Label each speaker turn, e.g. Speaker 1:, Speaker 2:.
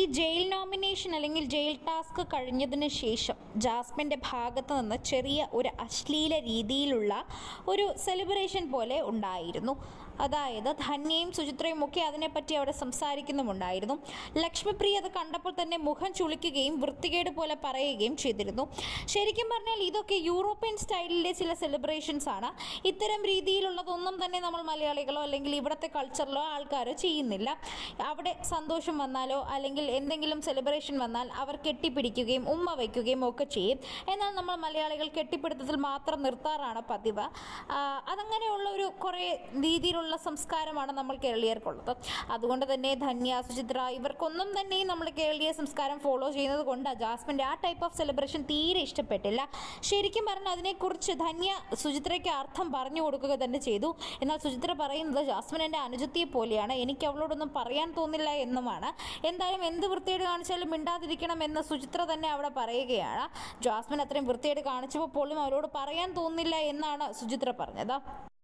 Speaker 1: jail nomination അല്ലെങ്കിൽ jail task കഴിഞ്ഞതിന് ശേഷം ജാസ്മിൻ്റെ ഭാഗത്ത് നിന്ന് ചെറിയ ഒരു അശ്ലീല രീതിയിലുള്ള ഒരു സെലിബ്രേഷൻ പോലെ ഉണ്ടായിരുന്നു അതായത് ധന്യയും സുചിത്രയും ഒക്കെ അതിനെപ്പറ്റി അവിടെ സംസാരിക്കുന്നുമുണ്ടായിരുന്നു ലക്ഷ്മിപ്രിയ അത് കണ്ടപ്പോൾ തന്നെ മുഖം ചുളിക്കുകയും വൃത്തികേട് പോലെ പറയുകയും ചെയ്തിരുന്നു ശരിക്കും പറഞ്ഞാൽ ഇതൊക്കെ യൂറോപ്യൻ സ്റ്റൈലിലെ ചില സെലിബ്രേഷൻസ് ആണ് ഇത്തരം രീതിയിലുള്ളതൊന്നും തന്നെ നമ്മൾ മലയാളികളോ അല്ലെങ്കിൽ ഇവിടുത്തെ കൾച്ചറിലോ ആൾക്കാരോ ചെയ്യുന്നില്ല അവിടെ സന്തോഷം വന്നാലോ അല്ലെങ്കിൽ എന്തെങ്കിലും സെലിബ്രേഷൻ വന്നാൽ അവർ കെട്ടിപ്പിടിക്കുകയും ഉമ്മ വയ്ക്കുകയും ഒക്കെ ചെയ്യും എന്നാൽ നമ്മൾ മലയാളികൾ കെട്ടിപ്പിടുത്തത്തിൽ മാത്രം നിർത്താറാണ് പതിവ് ആ, അതങ്ങനെയുള്ള ഒരു കുറേ രീതിയിലുള്ള സംസ്കാരമാണ് നമ്മൾ കേരളീയർക്കുള്ളത് അതുകൊണ്ട് തന്നെ ധന്യ സുചിത്ര ഇവർക്കൊന്നും തന്നെ നമ്മൾ കേരളീയ സംസ്കാരം ഫോളോ ചെയ്യുന്നത് കൊണ്ട് ജാസ്മിൻ്റെ ആ ടൈപ്പ് ഓഫ് സെലിബ്രേഷൻ തീരെ ഇഷ്ടപ്പെട്ടില്ല ശരിക്കും പറഞ്ഞാൽ അതിനെക്കുറിച്ച് ധന്യ സുചിത്രയ്ക്ക് അർത്ഥം പറഞ്ഞു കൊടുക്കുക തന്നെ ചെയ്തു എന്നാൽ സുചിത്ര പറയുന്നത് ജാസ്മിൻ എൻ്റെ അനുജത്തിയെ പോലെയാണ് എനിക്ക് അവളോടൊന്നും പറയാൻ തോന്നില്ല എന്നുമാണ് എന്തായാലും എന്ത് വൃത്തിയേട് കാണിച്ചാലും മിണ്ടാതിരിക്കണം എന്ന് സുചിത്ര തന്നെ അവിടെ പറയുകയാണ് ജാസ്മിൻ അത്രയും വൃത്തിയേട് കാണിച്ചപ്പോൾ പോലും അവരോട് പറയാൻ തോന്നില്ല എന്നാണ് സുചിത്ര പറഞ്ഞത്